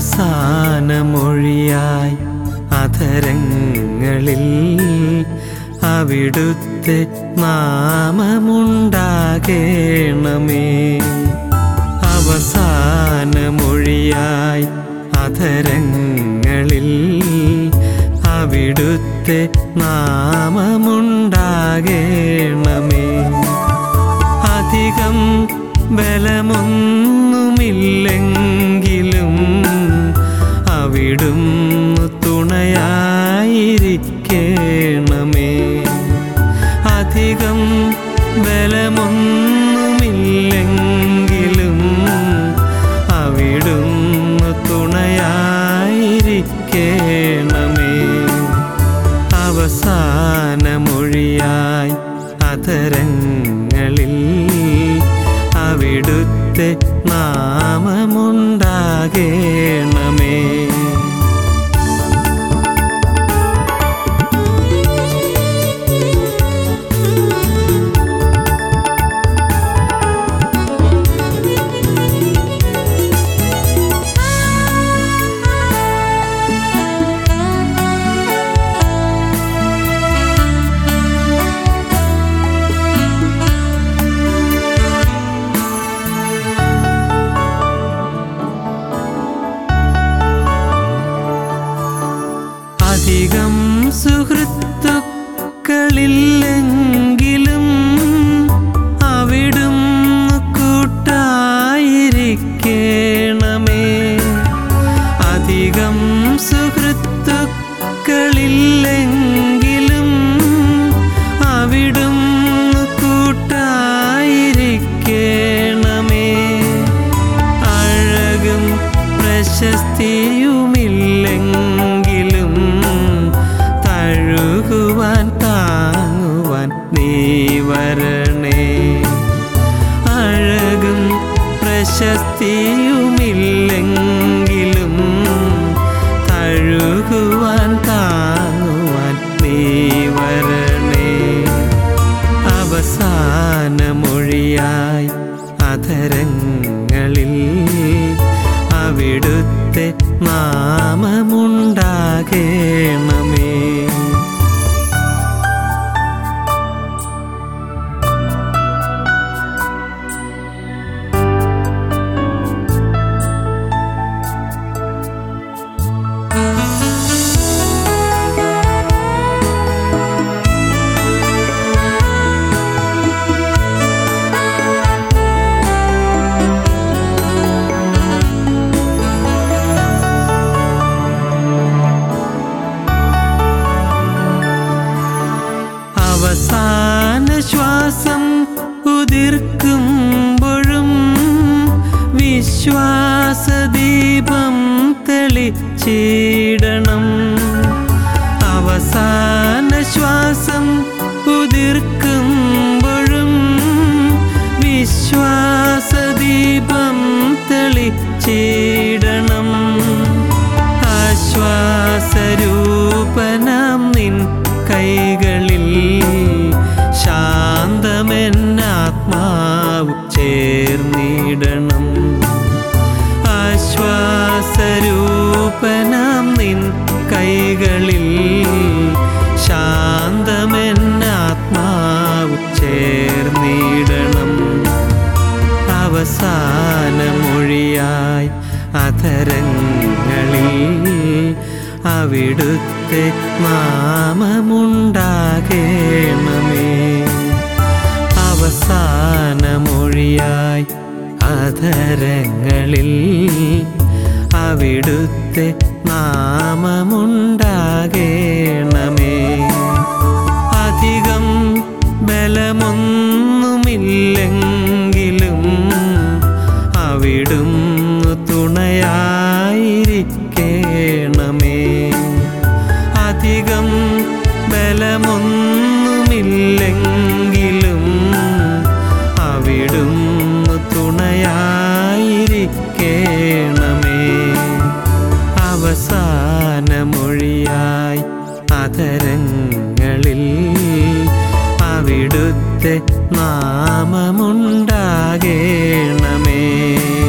അവസാന മൊഴിയായി അധരങ്ങളിൽ അവിടുത്തെ നാമമുണ്ടാകേണമേ അവസാന മൊഴിയായി അധരങ്ങളിൽ അവിടുത്തെ നാമമുണ്ടാകേണമേ അധികം ബലമൊന്നുമില്ലെങ്കിലും അവിടും തുണയായിരിക്കണമേ അധികം ബലമൊന്നുമില്ലെങ്കിലും അവിടും തുണയായിരിക്കണമേ അവസാന മൊഴിയായി അധരങ്ങളിൽ അവിടുത്തെ നാമമുണ്ടാകേണമേ അധികം സുഹൃത്തുക്കളില്ലെങ്കിലും അവിടും കൂട്ടായിരിക്കണമേ അധികം സുഹൃത്തുക്കളില്ലെങ്കിലും അവിടും കൂട്ടായിരിക്കണമേ അഴകും പ്രശസ്തിയുമില്ലെങ്കിലും തഴുകുവാൻ താങ്ങുവാൻ നീ വരണേ അഴകും പ്രശസ്തിയുമില്ലെങ്കിലും തഴുകുവാൻ താങ്ങുവാൻ നീ വരണേ അവസാന മൊഴിയായി അധരങ്ങളിൽ അവിടുത്തെ നാമമുണ്ടാകേണമേ അവസാന ശ്വാസം ഉതിർക്കുമ്പോഴും വിശ്വാസദീപം തെളിച്ചിടണം അവസാന ശ്വാസം ഉതിർക്കുമ്പോഴും വിശ്വാസദീപം തെളിച്ചിടണം ആശ്വാസരൂപനാം നിൻ കൈകളിൽ ശാന്തമെന്നാത്മാവ് ചേർന്നിടണം ആശ്വാസരൂപനാം നിൻ കൈകളിൽ ശാന്തമെന്നാത്മാവ് ചേർന്നിടണം അവസാന മൊഴിയായി അധരങ്ങളിൽ അവിടുത്തെ നാമമുണ്ടാകേണമേ അവസാന മൊഴിയായി അധരങ്ങളിൽ അവിടുത്തെ നാമമുണ്ടാകേണമേ അധികം ബലമൊന്നുമില്ലെങ്കിലും അവിടും തുണയായിരിക്കണമേ അധികം ബലമൊന്നുമില്ലെങ്കിലും അവിടും തുണയായിരിക്കണമേ അവസാന മൊഴിയായി അധരങ്ങളിൽ അവിടുത്തെ നാമമുണ്ടാകേണമേ